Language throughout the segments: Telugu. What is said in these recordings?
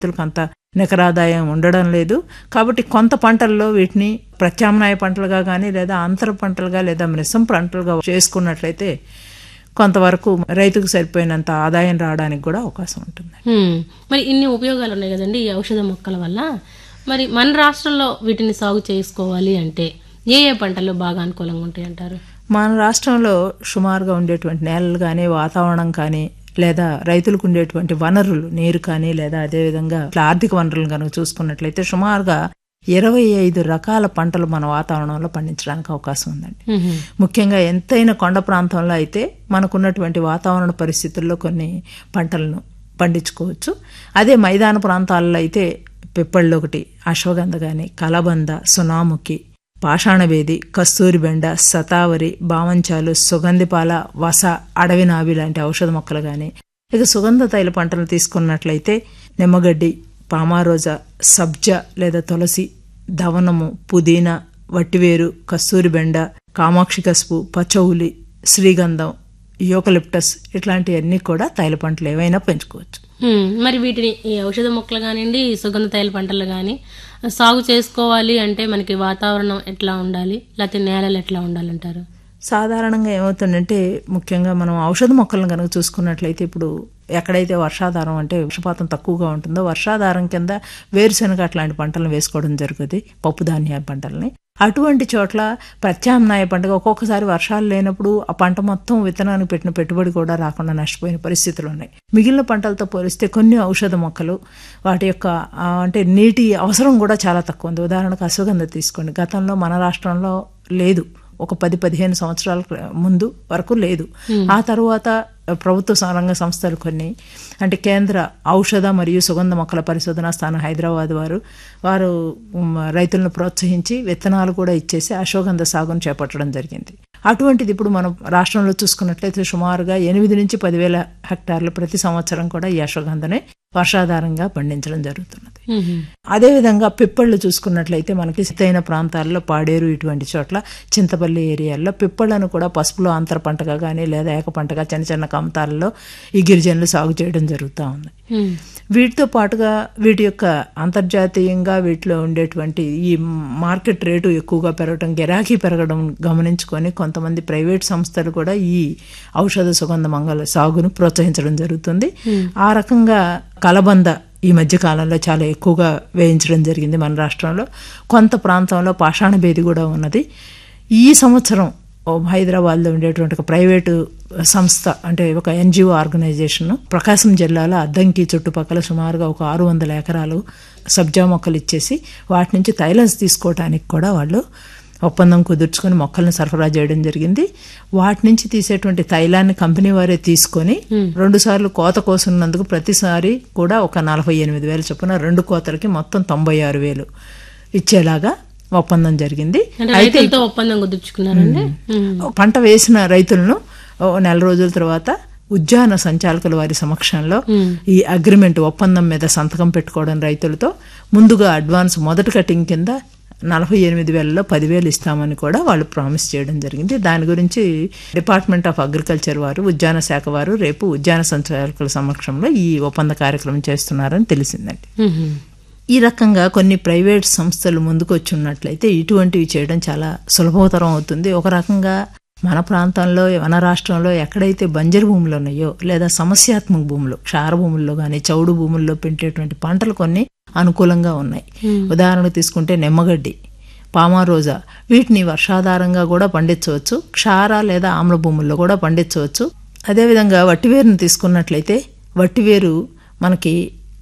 రైతులకు అంత నికరాదాయం ఉండడం లేదు కాబట్టి కొంత పంటల్లో వీటిని ప్రత్యామ్నాయ పంటలుగా కానీ లేదా అంతర పంటలుగా లేదా మిశ్రమ పంటలుగా చేసుకున్నట్లయితే కొంతవరకు రైతుకు సరిపోయినంత ఆదాయం రావడానికి కూడా అవకాశం ఉంటుంది హ్మ్. మరి ఇన్ని ఉపయోగాలు ఉన్నాయి కదండి ఈ ఔషధ మొక్కల వల్ల మరి మన రాష్ట్రంలో వీటిని సాగు చేసుకోవాలి అంటే ఏ ఏ పంటలు బాగా అనుకూలంగా ఉంటాయి అంటారు మన రాష్ట్రంలో సుమారుగా ఉండేటువంటి నేలలు కానీ వాతావరణం కానీ లేదా రైతులకు ఉండేటువంటి వనరులు నీరు కానీ లేదా అదేవిధంగా ఇట్లా ఆర్థిక వనరులు కనుక చూసుకున్నట్లయితే సుమారుగా ఇరవై ఐదు రకాల పంటలు మన వాతావరణంలో పండించడానికి అవకాశం ఉందండి హ్మ్. ముఖ్యంగా ఎంతైనా కొండ ప్రాంతంలో అయితే మనకున్నటువంటి వాతావరణ పరిస్థితుల్లో కొన్ని పంటలను పండించుకోవచ్చు అదే మైదాన ప్రాంతాల్లో అయితే పిప్పళ్ళు ఒకటి అశ్వగంధ కానీ కలబంద సునాముఖి పాషాణవేది కస్తూరి బెండ శతావరి బామంచాలు సుగంధిపాల వస అడవి నాభి లాంటి ఔషధ మొక్కలు కానీ ఇక సుగంధ తైల పంటలు తీసుకున్నట్లయితే నిమ్మగడ్డి పామారోజా సబ్జ లేదా తులసి దవనము పుదీనా వట్టివేరు కస్తూరి బెండ కామాక్షి కసుపు పచ్చౌలి శ్రీగంధం యూకలిప్టస్ ఇట్లాంటివన్నీ కూడా తైల పంటలు ఏవైనా పెంచుకోవచ్చు హ్మ్. మరి వీటిని ఈ ఔషధ మొక్కలు కానివ్వండి ఈ సుగంధ తైల పంటలు కానీ సాగు చేసుకోవాలి అంటే మనకి వాతావరణం ఎట్లా ఉండాలి లేకపోతే నేలలు ఎట్లా ఉండాలంటారు సాధారణంగా ఏమవుతుందంటే ముఖ్యంగా మనం ఔషధ మొక్కలను కనుక చూసుకున్నట్లయితే ఇప్పుడు ఎక్కడైతే వర్షాధారం అంటే వర్షపాతం తక్కువగా ఉంటుందో వర్షాధారం కింద వేరుశనగ అట్లాంటి పంటలను వేసుకోవడం జరుగుతుంది పప్పు ధాన్య పంటల్ని అటువంటి చోట్ల ప్రత్యామ్నాయ పంటగా ఒక్కొక్కసారి వర్షాలు లేనప్పుడు ఆ పంట మొత్తం విత్తనానికి పెట్టిన పెట్టుబడి కూడా రాకుండా నష్టపోయిన పరిస్థితులు ఉన్నాయి మిగిలిన పంటలతో పోలిస్తే కొన్ని ఔషధ మొక్కలు వాటి యొక్క ఆ, అంటే నీటి అవసరం కూడా చాలా తక్కువ ఉంది ఉదాహరణకు అశ్వగంధ తీసుకోండి గతంలో మన రాష్ట్రంలో లేదు ఒక పది పదిహేను సంవత్సరాల క్రి- ముందు వరకు లేదు ఆ తరువాత ప్రభుత్వ రంగ సంస్థలు కొన్ని అంటే కేంద్ర ఔషధ మరియు సుగంధ మొక్కల పరిశోధనా స్థానం హైదరాబాద్ వారు వారు ఉమ్, రైతులను ప్రోత్సహించి విత్తనాలు కూడా ఇచ్చేసి అశ్వగంధ సాగును చేపట్టడం జరిగింది అటువంటిది ఇప్పుడు మనం రాష్ట్రంలో చూసుకున్నట్లయితే సుమారుగా ఎనిమిది నుంచి పదివేల హెక్టార్లు ప్రతి సంవత్సరం కూడా ఈ అశ్వగంధనే వర్షాధారంగా పండించడం జరుగుతున్నది హ్మ్. అదేవిధంగా పిప్పళ్ళు చూసుకున్నట్లయితే మనకి సిద్ధైన ప్రాంతాల్లో పాడేరు ఇటువంటి చోట్ల చింతపల్లి ఏరియాల్లో పిప్పళ్ళను కూడా పసుపులో అంతర పంటగా కానీ లేదా ఏక పంటగా చిన్న చిన్న కమతాలలో ఈ గిరిజనులు సాగు చేయడం జరుగుతూ ఉంది హ్మ్. వీటితో పాటుగా వీటి యొక్క అంతర్జాతీయంగా వీటిలో ఉండేటువంటి ఈ మార్కెట్ రేటు ఎక్కువగా పెరగడం గిరాకీ పెరగడం గమనించుకొని కొంతమంది ప్రైవేట్ సంస్థలు కూడా ఈ ఔషధ సుగంధ మంగళ సాగును ప్రోత్సహించడం జరుగుతుంది ఆ రకంగా కలబంద ఈ మధ్య కాలంలో చాలా ఎక్కువగా వేయించడం జరిగింది మన రాష్ట్రంలో కొంత ప్రాంతంలో పాషాణ భేది కూడా ఉన్నది ఈ సంవత్సరం ఓ హైదరాబాద్లో ఉండేటువంటి ఒక ప్రైవేటు సంస్థ అంటే ఒక ఎన్జిఓ ఆర్గనైజేషన్ ప్రకాశం జిల్లాలో అద్దంకి చుట్టుపక్కల సుమారుగా ఒక ఆరు వందల ఎకరాలు సబ్జా మొక్కలు ఇచ్చేసి వాటి నుంచి తైలన్స్ తీసుకోవడానికి కూడా వాళ్ళు ఒప్పందం కుదుర్చుకొని మొక్కలను సరఫరా చేయడం జరిగింది వాటి నుంచి తీసేటువంటి తైలాన్ని కంపెనీ వారే తీసుకొని రెండు సార్లు కోత కోసున్నందుకు ప్రతిసారి కూడా ఒక నలభై ఎనిమిది వేలు చొప్పున రెండు కోతలకి మొత్తం తొంభై ఆరు వేలు ఇచ్చేలాగా ఒప్పందం జరిగింది అంటే రైతులతో ఒప్పందం కుదుర్చుకున్నారండి హ్మ్. పంట వేసిన రైతులను ఓ నెల రోజుల తర్వాత ఉద్యాన సంచాలకుల వారి సమక్షంలో ఈ అగ్రిమెంట్ ఒప్పందం మీద సంతకం పెట్టుకోవడం రైతులతో ముందుగా అడ్వాన్స్ మొదటి కటింగ్ కింద నలభై ఎనిమిది వేలలో పదివేలు ఇస్తామని కూడా వాళ్ళు ప్రామిస్ చేయడం జరిగింది దాని గురించి డిపార్ట్మెంట్ ఆఫ్ అగ్రికల్చర్ వారు ఉద్యాన శాఖ వారు రేపు ఉద్యాన సంచాలకుల సమక్షంలో ఈ ఒప్పంద కార్యక్రమం చేస్తున్నారని తెలిసిందండి హ్మ్. ఈ రకంగా కొన్ని ప్రైవేట్ సంస్థలు ముందుకు వచ్చి ఉన్నట్లయితే ఇటువంటివి చేయడం చాలా సులభతరం అవుతుంది ఒక రకంగా మన ప్రాంతంలో మన రాష్ట్రంలో ఎక్కడైతే బంజరు భూములు ఉన్నాయో లేదా సమస్యాత్మక భూములు క్షార భూముల్లో కానీ చౌడు భూముల్లో పెట్టేటువంటి పంటలు కొన్ని అనుకూలంగా ఉన్నాయి ఉదాహరణకు తీసుకుంటే నిమ్మగడ్డి పామారోజా వీటిని వర్షాధారంగా కూడా పండించవచ్చు క్షార లేదా ఆమ్ల భూముల్లో కూడా పండించవచ్చు అదేవిధంగా వట్టివేరుని తీసుకున్నట్లయితే వట్టివేరు మనకి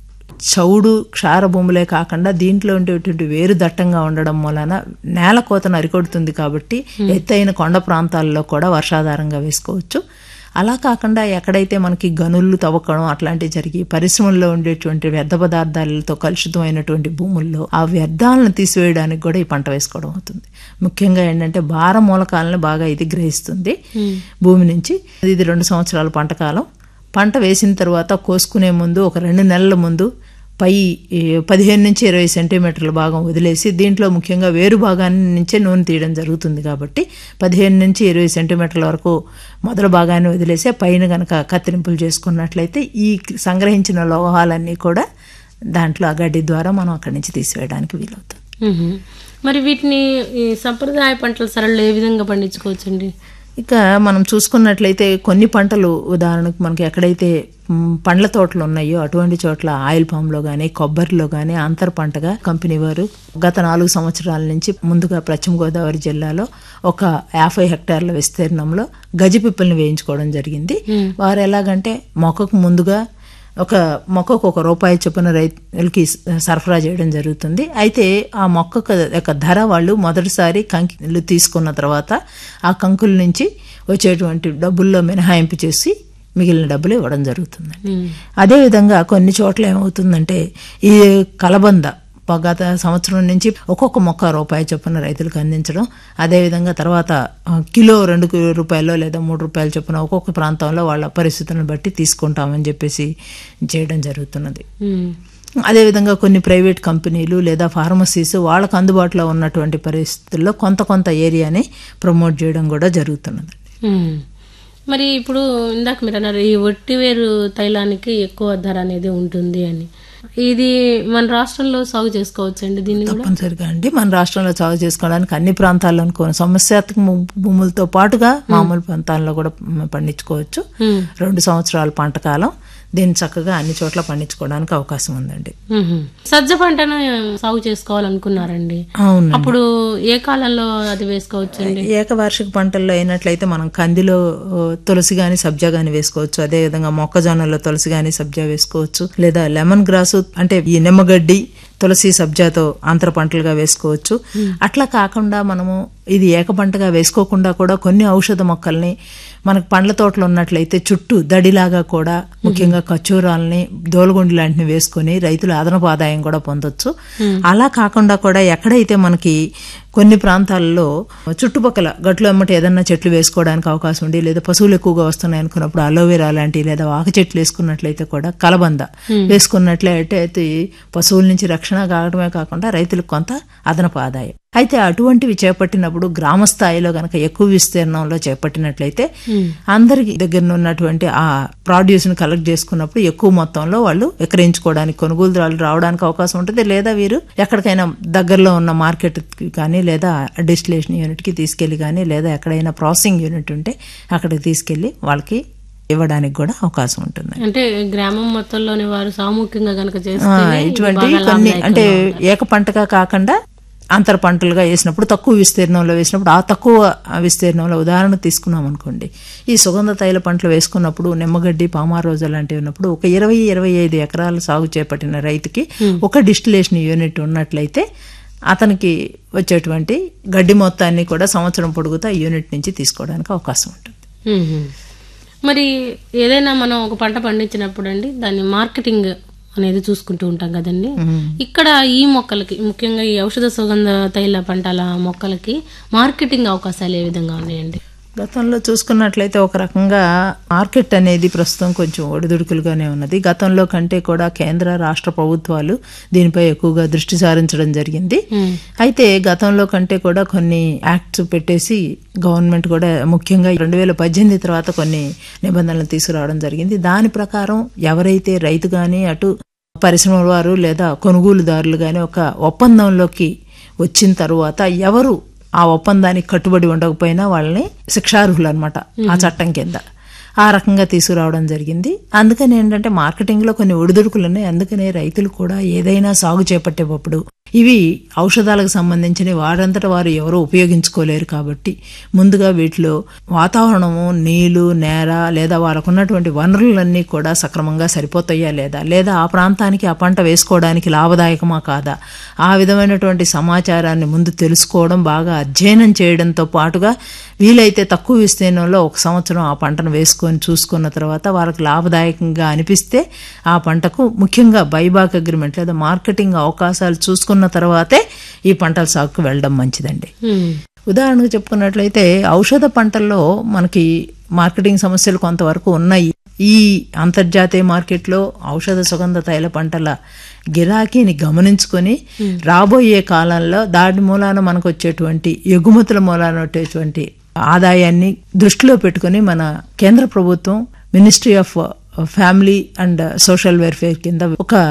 చౌడు క్షార భూములే కాకుండా దీంట్లో ఉండేటువంటి వేరు దట్టంగా ఉండడం వలన నేల కోతను అరికొడుతుంది కాబట్టి ఎత్తైన కొండ ప్రాంతాల్లో కూడా వర్షాధారంగా వేసుకోవచ్చు అలా కాకుండా ఎక్కడైతే మనకి గనులు తవ్వకడం అట్లాంటివి జరిగి పరిశ్రమల్లో ఉండేటువంటి వ్యర్థ పదార్థాలతో కలుషితమైనటువంటి భూముల్లో ఆ వ్యర్థాలను తీసివేయడానికి కూడా ఈ పంట వేసుకోవడం అవుతుంది ముఖ్యంగా ఏంటంటే భార మూలకాలను బాగా ఇది గ్రహిస్తుంది భూమి నుంచి ఇది రెండు సంవత్సరాల పంట కాలం పంట వేసిన తర్వాత కోసుకునే ముందు ఒక రెండు నెలల ముందు పై ఈ, పదిహేను నుంచి ఇరవై సెంటీమీటర్ల భాగం వదిలేసి దీంట్లో ముఖ్యంగా వేరు భాగాన్ని నుంచే నూనె తీయడం జరుగుతుంది కాబట్టి పదిహేను నుంచి ఇరవై సెంటీమీటర్ల వరకు మొదల భాగాన్ని వదిలేసి పైన గనక కత్తిరింపులు చేసుకున్నట్లయితే ఈ సంగ్రహించిన లోహాలన్నీ కూడా దాంట్లో ఆ గడ్డి ద్వారా మనం అక్కడి నుంచి తీసివేయడానికి వీలవుతుంది మ్మ్. మరి వీటిని ఈ సంప్రదాయ పంటల సరళిలో ఏ విధంగా పండించుకోవచ్చండి ఇక మనం చూసుకున్నట్లయితే కొన్ని పంటలు ఉదాహరణకు మనకి ఎక్కడైతే మ్, పండ్ల తోటలు ఉన్నాయో అటువంటి చోట్ల ఆయిల్ పామ్లో కానీ కొబ్బరిలో కానీ అంతర్ పంటగా కంపెనీ వారు గత నాలుగు సంవత్సరాల నుంచి ముందుగా పశ్చిమ గోదావరి జిల్లాలో ఒక యాభై హెక్టార్ల విస్తీర్ణంలో గజిపిప్పల్ని వేయించుకోవడం జరిగింది వారు ఎలాగంటే మొక్కకు ముందుగా ఒక మొక్కకు ఒక రూపాయి చొప్పున రైతులకి సరఫరా చేయడం జరుగుతుంది అయితే ఆ మొక్కకు యొక్క ధర వాళ్ళు మొదటిసారి కంకులు తీసుకున్న తర్వాత ఆ కంకుల నుంచి వచ్చేటువంటి డబ్బుల్లో మినహాయింపు చేసి మిగిలిన డబ్బులు ఇవ్వడం జరుగుతుంది అదేవిధంగా కొన్ని చోట్ల ఏమవుతుందంటే ఈ కలబంద ప- గత సంవత్సరం నుంచి ఒక్కొక్క మొక్క రూపాయి చొప్పున రైతులకు అందించడం అదేవిధంగా తర్వాత ఆ, కిలో రెండు కి- రూపాయలు లేదా మూడు రూపాయల చొప్పున ఒక్కొక్క ప్రాంతంలో వాళ్ళ పరిస్థితులను బట్టి తీసుకుంటామని చెప్పేసి చేయడం జరుగుతున్నది మ్మ్. అదేవిధంగా కొన్ని ప్రైవేట్ కంపెనీలు లేదా ఫార్మసీస్ వాళ్ళకు అందుబాటులో ఉన్నటువంటి పరిస్థితుల్లో కొంత కొంత ఏరియాని ప్రమోట్ చేయడం కూడా జరుగుతున్నది మ్మ్. మరి ఇప్పుడు ఇందాక మీరు అన్నారు ఈ ఒట్టివేరు తైలానికి ఎక్కువ ధర అనేది ఉంటుంది అని ఇది మన రాష్ట్రంలో సాగు చేసుకోవచ్చండి దీన్ని కూడా తప్పనిసరిగా అండి మన రాష్ట్రంలో సాగు చేసుకోవడానికి అన్ని ప్రాంతాల్లో అనుకోని సమస్యాత్మక భూ- భూములతో పాటుగా మామూలు ప్రాంతాల్లో కూడా పండించుకోవచ్చు మ్మ్. రెండు సంవత్సరాల పంట కాలం దీన్ని చక్కగా అన్ని చోట్ల పండించుకోవడానికి అవకాశం ఉందండి మ్మ్. సజ్జ పంటను సాగు చేసుకోవాలనుకున్నారండి అవును అప్పుడు ఏ కాలంలో అది వేసుకోవచ్చండి ఏకవార్షిక పంటల్లో అయినట్లయితే మనం కందిలో ఓ, తులసి గాని సబ్జా గాని వేసుకోవచ్చు అదే విధంగా మొక్కజొన్నలో తులసి గాని సబ్జా వేసుకోవచ్చు లేదా లెమన్ గ్రాస్ అంటే ఈ నిమ్మగడ్డి తులసి సబ్జాతో అంతర పంటలుగా వేసుకోవచ్చు అట్లా కాకుండా మనము ఇది ఏక పంటగా వేసుకోకుండా కూడా కొన్ని ఔషధ మొక్కల్ని మనకు పండ్ల తోటలు ఉన్నట్లయితే చుట్టూ దడిలాగా కూడా ముఖ్యంగా ఖర్చూరాలని దోలగుండి లాంటివి వేసుకొని రైతులు అదనపు ఆదాయం కూడా పొందొచ్చు అలా కాకుండా కూడా ఎక్కడైతే మనకి కొన్ని ప్రాంతాల్లో చుట్టుపక్కల గట్లు ఎమ్మటి ఏదన్నా చెట్లు వేసుకోవడానికి అవకాశం ఉండి లేదా పశువులు ఎక్కువగా వస్తున్నాయి అనుకున్నప్పుడు అలోవెరా లాంటి లేదా ఆక చెట్లు వేసుకున్నట్లయితే కూడా కలబంద వేసుకున్నట్లయితే అయితే పశువుల నుంచి రక్షణ కావడమే కాకుండా రైతులకు కొంత అదనపు ఆదాయం అయితే అటువంటివి చేపట్టినప్పుడు గ్రామ స్థాయిలో గనక ఎక్కువ విస్తీర్ణంలో చేపట్టినట్లయితే అందరికి దగ్గర ఉన్నటువంటి ఆ ప్రాడ్యూస్ ని కలెక్ట్ చేసుకున్నప్పుడు ఎక్కువ మొత్తంలో వాళ్ళు విక్రయించుకోవడానికి కొనుగోలుదారులు రావడానికి అవకాశం ఉంటుంది లేదా వీరు ఎక్కడికైనా దగ్గరలో ఉన్న మార్కెట్ కి కానీ లేదా డిస్టిలేషన్ యూనిట్ కి తీసుకెళ్లి కానీ లేదా ఎక్కడైనా ప్రాసెసింగ్ యూనిట్ ఉంటే అక్కడికి తీసుకెళ్లి వాళ్ళకి ఇవ్వడానికి కూడా అవకాశం ఉంటుంది అంటే గ్రామం మొత్తంలోని వారు సామూహికంగా గనక ఆ, చేస్తే ఇటువంటి కొన్ని అంటే ఏక పంటగా కాకుండా అంతర పంటలుగా వేసినప్పుడు తక్కువ విస్తీర్ణంలో వేసినప్పుడు ఆ తక్కువ విస్తీర్ణంలో ఉదాహరణ తీసుకున్నాం అనుకోండి ఈ సుగంధ తైల పంటలు వేసుకున్నప్పుడు నిమ్మగడ్డి పామారోజు లాంటివి ఉన్నప్పుడు ఒక ఇరవై ఇరవై ఐదు ఎకరాలు సాగు చేపట్టిన రైతుకి ఒక డిస్టిలేషన్ యూనిట్ ఉన్నట్లయితే అతనికి వచ్చేటువంటి గడ్డి మొత్తాన్ని కూడా సంవత్సరం పొడుగుతా ఈ యూనిట్ నుంచి తీసుకోవడానికి అవకాశం ఉంటుంది మ్మ్. మరి ఏదైనా మనం ఒక పంట పండించినప్పుడు అండి దాన్ని మార్కెటింగ్ అనేది చూసుకుంటూ ఉంటాం కదండి ఇక్కడ ఈ మొక్కలకి ముఖ్యంగా ఈ ఔషధ సుగంధ తైల పంటల మొక్కలకి మార్కెటింగ్ అవకాశాలు ఏ విధంగా ఉన్నాయండి గతంలో చూసుకున్నట్లయితే ఒక రకంగా మార్కెట్ అనేది ప్రస్తుతం కొంచెం ఒడిదుడుకులుగానే ఉన్నది గతంలో కంటే కూడా కేంద్ర రాష్ట్ర ప్రభుత్వాలు దీనిపై ఎక్కువగా దృష్టి సారించడం జరిగింది అయితే గతంలో కంటే కూడా కొన్ని యాక్ట్స్ పెట్టేసి గవర్నమెంట్ కూడా ముఖ్యంగా రెండు వేల పద్దెనిమిది తర్వాత కొన్ని నిబంధనలు తీసుకురావడం జరిగింది దాని ప్రకారం ఎవరైతే రైతు కానీ అటు పరిశ్రమల వారు లేదా కొనుగోలుదారులు కానీ ఒక ఒప్పందంలోకి వచ్చిన తరువాత ఎవరు ఆ ఒప్పందానికి కట్టుబడి ఉండకపోయినా వాళ్ళని శిక్షార్హులు అనమాట ఆ చట్టం కింద ఆ రకంగా తీసుకురావడం జరిగింది అందుకని ఏంటంటే మార్కెటింగ్ లో కొన్ని ఒడిదుడుకులు ఉన్నాయి అందుకనే రైతులు కూడా ఏదైనా సాగు చేపట్టేటప్పుడు ఇవి ఔషధాలకు సంబంధించిన వారంతట వారు ఎవరు ఉపయోగించుకోలేరు కాబట్టి ముందుగా వీటిలో వాతావరణము నీళ్లు నేర లేదా వాళ్ళకు ఉన్నటువంటి వనరులన్నీ కూడా సక్రమంగా సరిపోతాయా లేదా లేదా ఆ ప్రాంతానికి ఆ పంట వేసుకోవడానికి లాభదాయకమా కాదా ఆ విధమైనటువంటి సమాచారాన్ని ముందు తెలుసుకోవడం బాగా అధ్యయనం చేయడంతో పాటుగా వీలైతే తక్కువ విస్తీర్ణంలో ఒక సంవత్సరం ఆ పంటను వేసుకొని చూసుకున్న తర్వాత వాళ్ళకి లాభదాయకంగా అనిపిస్తే ఆ పంటకు ముఖ్యంగా బైబాక్ అగ్రిమెంట్ లేదా మార్కెటింగ్ అవకాశాలు చూసుకున్న తర్వాతే ఈ పంటల సాగుకు వెళ్ళడం మంచిదండి మ్మ్. ఉదాహరణకు చెప్పుకున్నట్లయితే ఔషధ పంటల్లో మనకి మార్కెటింగ్ సమస్యలు కొంతవరకు ఉన్నాయి ఈ అంతర్జాతీయ మార్కెట్లో ఔషధ సుగంధ తైల పంటల గిరాకీని గమనించుకొని రాబోయే కాలంలో దాని మూలాన మనకు వచ్చేటువంటి ఎగుమతుల మూలాన వచ్చేటువంటి ఆదాయాన్ని దృష్టిలో పెట్టుకొని మన కేంద్ర ప్రభుత్వం ministry of family and social welfare కింద ఒక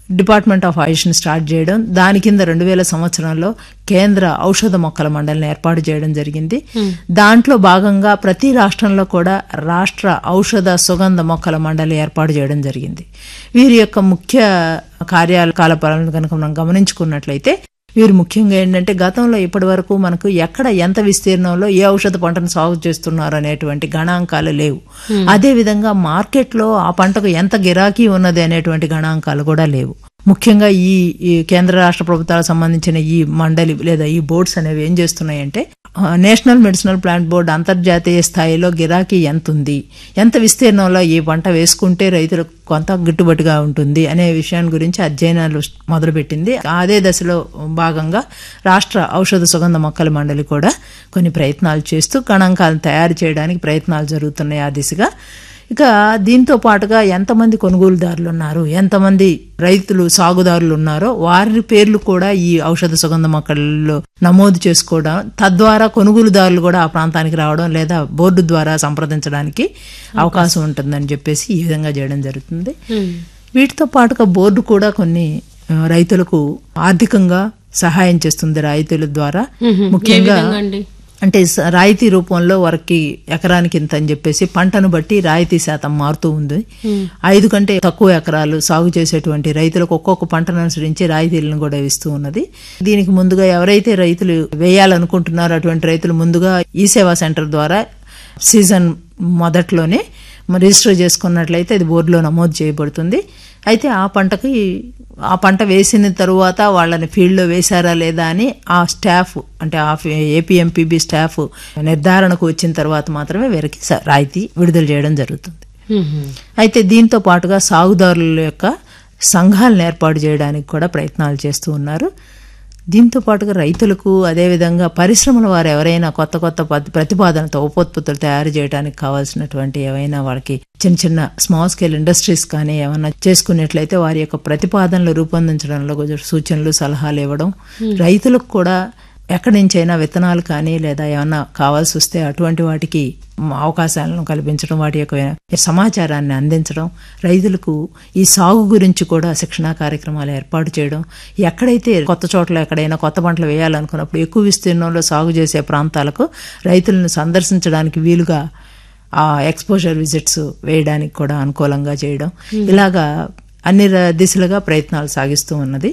డిపార్ట్మెంట్ ఆఫ్ ఆయుష్ని స్టార్ట్ చేయడం దాని కింద రెండు వేల సంవత్సరంలో కేంద్ర ఔషధ మొక్కల మండలిని ఏర్పాటు చేయడం జరిగింది దాంట్లో భాగంగా ప్రతి రాష్ట్రంలో కూడా రాష్ట్ర ఔషధ సుగంధ మొక్కల మండలి ఏర్పాటు చేయడం జరిగింది వీరి యొక్క ముఖ్య కార్యకలాపాలను కనుక మనం గమనించుకున్నట్లయితే వీరు ముఖ్యంగా ఏంటంటే గతంలో ఇప్పటి వరకు మనకు ఎక్కడ ఎంత విస్తీర్ణంలో ఏ ఔషధ పంటను సాగు చేస్తున్నారు అనేటువంటి గణాంకాలు లేవు అదే విధంగా మార్కెట్లో ఆ పంటకు ఎంత గిరాకీ ఉన్నది అనేటువంటి గణాంకాలు కూడా లేవు ముఖ్యంగా ఈ ఈ కేంద్ర రాష్ట్ర ప్రభుత్వాలకు సంబంధించిన ఈ మండలి లేదా ఈ బోర్డ్స్ అనేవి ఏం చేస్తున్నాయంటే ఆ, నేషనల్ మెడిసినల్ ప్లాంట్ బోర్డు అంతర్జాతీయ స్థాయిలో గిరాకీ ఎంత ఉంది ఎంత విస్తీర్ణంలో ఈ పంట వేసుకుంటే రైతులకు కొంత గిట్టుబాటుగా ఉంటుంది అనే విషయాన్ని గురించి అధ్యయనాలు మొదలుపెట్టింది అదే దశలో భాగంగా రాష్ట్ర ఔషధ సుగంధ మొక్కల మండలి కూడా కొన్ని ప్రయత్నాలు చేస్తూ గణాంకాలను తయారు చేయడానికి ప్రయత్నాలు జరుగుతున్నాయి ఆ దిశగా ఇక దీంతో పాటుగా ఎంతమంది కొనుగోలుదారులు ఉన్నారు ఎంతమంది రైతులు సాగుదారులు ఉన్నారో వారి పేర్లు కూడా ఈ ఔషధ సుగంధ మొక్కల్లో నమోదు చేసుకోవడం తద్వారా కొనుగోలుదారులు కూడా ఆ ప్రాంతానికి రావడం లేదా బోర్డు ద్వారా సంప్రదించడానికి అవకాశం ఉంటుందని చెప్పేసి ఈ విధంగా చేయడం జరుగుతుంది వీటితో పాటుగా బోర్డు కూడా కొన్ని ఆ, రైతులకు ఆర్థికంగా సహాయం చేస్తుంది రైతుల ద్వారా ముఖ్యంగా విధంగా అండి? అంటే స- రాయితీ రూపంలో వారికి ఎకరానికి ఇంత అని చెప్పేసి పంటను బట్టి రాయితీ శాతం మారుతూ ఉంది ఐదు కంటే తక్కువ ఎకరాలు సాగు చేసేటువంటి రైతులకు ఒక్కొక్క పంటను అనుసరించి రాయితీలను కూడా ఇస్తూ ఉన్నది దీనికి ముందుగా ఎవరైతే రైతులు వేయాలనుకుంటున్నారో అటువంటి రైతులు ముందుగా ఈ సేవా సెంటర్ ద్వారా సీజన్ మొదట్లోనే మరి రిజిస్టర్ చేసుకున్నట్లయితే అది బోర్డులో నమోదు చేయబడుతుంది అయితే ఆ పంటకి ఆ పంట వేసిన తరువాత వాళ్ళని ఫీల్డ్లో వేశారా లేదా అని ఆ స్టాఫ్ అంటే ఆ ఏపీఎంపీబీ స్టాఫ్ నిర్ధారణకు వచ్చిన తర్వాత మాత్రమే వీరికి స- రాయితీ విడుదల చేయడం జరుగుతుంది అయితే దీంతో పాటుగా సాగుదారుల యొక్క సంఘాలను ఏర్పాటు చేయడానికి కూడా ప్రయత్నాలు చేస్తూ ఉన్నారు దీంతో పాటుగా రైతులకు అదేవిధంగా పరిశ్రమల వారు ఎవరైనా కొత్త కొత్త పద్- ప్రతిపాదనతో ఉపోత్పత్తులు తయారు చేయడానికి కావాల్సినటువంటి ఏవైనా వాళ్ళకి చిన్న చిన్న స్మాల్ స్కేల్ ఇండస్ట్రీస్ కానీ ఏమైనా చేసుకున్నట్లయితే వారి యొక్క ప్రతిపాదనలు రూపొందించడంలో కొంచెం సూచనలు సలహాలు ఇవ్వడం రైతులకు కూడా ఎక్కడి నుంచైనా విత్తనాలు కానీ లేదా ఏమన్నా కావాల్సి వస్తే అటువంటి వాటికి మ్, అవకాశాలను కల్పించడం వాటి యొక్క సమాచారాన్ని అందించడం రైతులకు ఈ సాగు గురించి కూడా శిక్షణా కార్యక్రమాలు ఏర్పాటు చేయడం ఎక్కడైతే కొత్త చోట్ల ఎక్కడైనా కొత్త పంటలు వేయాలనుకున్నప్పుడు ఎక్కువ విస్తీర్ణంలో సాగు చేసే ప్రాంతాలకు రైతులను సందర్శించడానికి వీలుగా ఆ ఎక్స్పోజర్ విజిట్స్ వేయడానికి కూడా అనుకూలంగా చేయడం ఇలాగా అన్ని ర- దిశలుగా ప్రయత్నాలు సాగిస్తూ ఉన్నది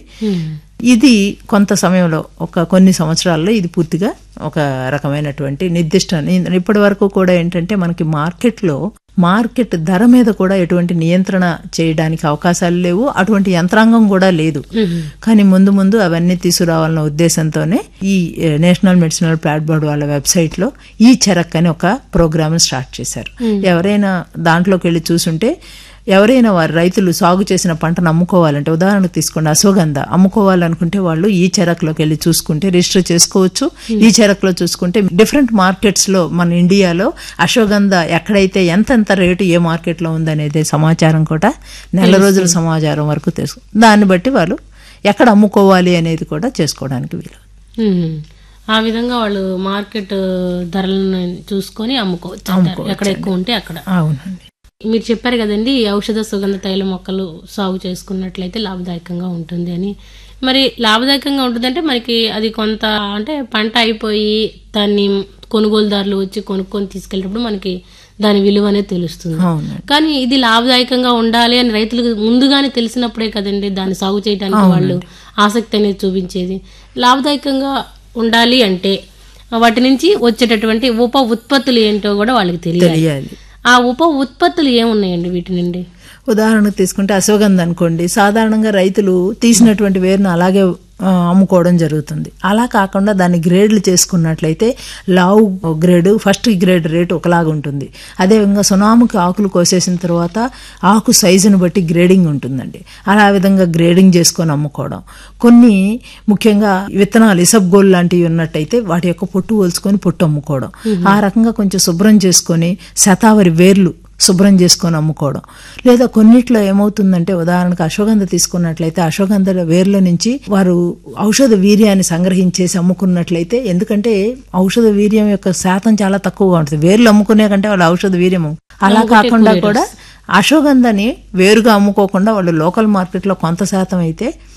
ఇది కొంత సమయంలో ఒక కొన్ని సంవత్సరాల్లో ఇది పూర్తిగా ఒక రకమైనటువంటి నిర్దిష్ట ఇప్పటి వరకు కూడా ఏంటంటే మనకి మార్కెట్లో మార్కెట్ ధర మీద కూడా ఎటువంటి నియంత్రణ చేయడానికి అవకాశాలు లేవు అటువంటి యంత్రాంగం కూడా లేదు కానీ ముందు ముందు అవన్నీ తీసుకురావాలన్న ఉద్దేశంతోనే ఈ ఏ, నేషనల్ మెడిసినల్ ప్లాట్ బోర్డు వాళ్ళ వెబ్సైట్ లో ఈ చెరక్ అని ఒక ప్రోగ్రామ్ స్టార్ట్ చేశారు ఎవరైనా దాంట్లోకి వెళ్ళి చూసుంటే ఎవరైనా వారి రైతులు సాగు చేసిన పంటను అమ్ముకోవాలంటే ఉదాహరణకు తీసుకోండి అశ్వగంధ అమ్ముకోవాలనుకుంటే వాళ్ళు ఈ చెరకులోకి వెళ్ళి చూసుకుంటే రిజిస్టర్ చేసుకోవచ్చు ఈ చెరకులో చూసుకుంటే డిఫరెంట్ మార్కెట్స్ లో మన ఇండియాలో అశ్వగంధ ఎక్కడైతే ఎంత ఎంత రేటు ఏ మార్కెట్ లో ఉందనేది సమాచారం కూడా నెల రోజుల సమాచారం వరకు తెలుసు దాన్ని బట్టి వాళ్ళు ఎక్కడ అమ్ముకోవాలి అనేది కూడా చేసుకోవడానికి వీలు మ్మ్. ఆ విధంగా వాళ్ళు మార్కెట్ ధరలను చూసుకొని అమ్ముకోవచ్చు అంటారు. ఎక్కడ ఎక్కువ ఉంటే అక్కడ అవునండి మీరు చెప్పారు కదండి ఈ ఔషధ సుగంధ తైల మొక్కలు సాగు చేసుకున్నట్లయితే లాభదాయకంగా ఉంటుంది అని మరి లాభదాయకంగా ఉంటుందంటే మనకి అది కొంత అంటే పంట అయిపోయి దాన్ని కొనుగోలుదారులు వచ్చి కొనుక్కొని తీసుకెళ్ళినప్పుడు మనకి దాని విలువ అనేది తెలుస్తుంది అవునండి కానీ ఇది లాభదాయకంగా ఉండాలి అని రైతులకు ముందుగానే తెలిసినప్పుడే కదండి దాన్ని సాగు చేయడానికి వాళ్ళు ఆసక్తి అనేది చూపించేది లాభదాయకంగా ఉండాలి అంటే వాటి నుంచి వచ్చేటటువంటి ఉప ఉత్పత్తులు ఏంటో కూడా వాళ్ళకి తెలియాలి తెలియాలి ఆ ఉప ఉత్పత్తులు ఏమున్నాయండి వీటి నుండి ఉదాహరణకు తీసుకుంటే అశ్వగంధ అనుకోండి సాధారణంగా రైతులు తీసినటువంటి వేరును అలాగే ఆ, అమ్ముకోవడం జరుగుతుంది అలా కాకుండా దాన్ని గ్రేడ్లు చేసుకున్నట్లయితే లావు గ్రేడ్ ఫస్ట్ గ్రేడ్ రేటు ఒకలాగా ఉంటుంది అదేవిధంగా సునాముకి ఆకులు కోసేసిన తర్వాత ఆకు సైజును బట్టి గ్రేడింగ్ ఉంటుందండి అలా ఆ విధంగా గ్రేడింగ్ చేసుకొని అమ్ముకోవడం కొన్ని ముఖ్యంగా విత్తనాలు ఇసబ్గోల్ లాంటివి ఉన్నట్టయితే వాటి యొక్క పొట్టు పోల్చుకొని పొట్టు అమ్ముకోవడం ఆ రకంగా కొంచెం శుభ్రం చేసుకొని శతావరి వేర్లు శుభ్రం చేసుకొని అమ్ముకోవడం లేదా కొన్నిట్లో ఏమవుతుందంటే ఉదాహరణకు అశ్వగంధ తీసుకున్నట్లయితే అశ్వగంధ వేర్ల నుంచి వారు ఔషధ వీర్యాన్ని సంగ్రహించేసి అమ్ముకున్నట్లయితే ఎందుకంటే ఔషధ వీర్యం యొక్క శాతం చాలా తక్కువగా ఉంటుంది వేర్లు అమ్ముకునే కంటే వాళ్ళ ఔషధ వీర్యం అలా కాకుండా కూడా అశ్వగంధని వేరుగా అమ్ముకోకుండా వాళ్ళు లోకల్ మార్కెట్లో కొంత శాతం అయితే